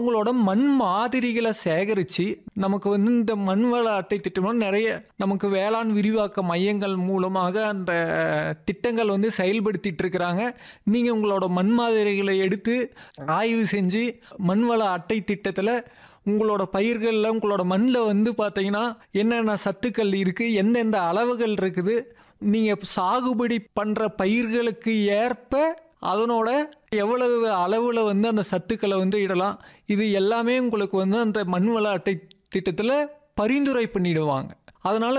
அவங்களோட மண் மாதிரிகளை சேகரித்து நமக்கு வந்து இந்த மண் வள அட்டை திட்டம்லாம் நிறைய நமக்கு வேளாண் விரிவாக்க மையங்கள் மூலமாக அந்த திட்டங்கள் வந்து செயல்படுத்திட்டு இருக்கிறாங்க நீங்கள் உங்களோட மண் மாதிரிகளை எடுத்து ஆய்வு செஞ்சு மண் வள அட்டை திட்டத்தில் உங்களோட பயிர்களில் உங்களோட மண்ணில் வந்து பார்த்தீங்கன்னா என்னென்ன சத்துக்கள் இருக்குது எந்தெந்த அளவுகள் இருக்குது நீங்கள் சாகுபடி பண்ணுற பயிர்களுக்கு ஏற்ப அதனோட எவ்வளவு அளவில் வந்து அந்த சத்துக்களை வந்து இடலாம் இது எல்லாமே உங்களுக்கு வந்து அந்த மண் வள அட்டை திட்டத்தில் பரிந்துரை பண்ணிடுவாங்க அதனால்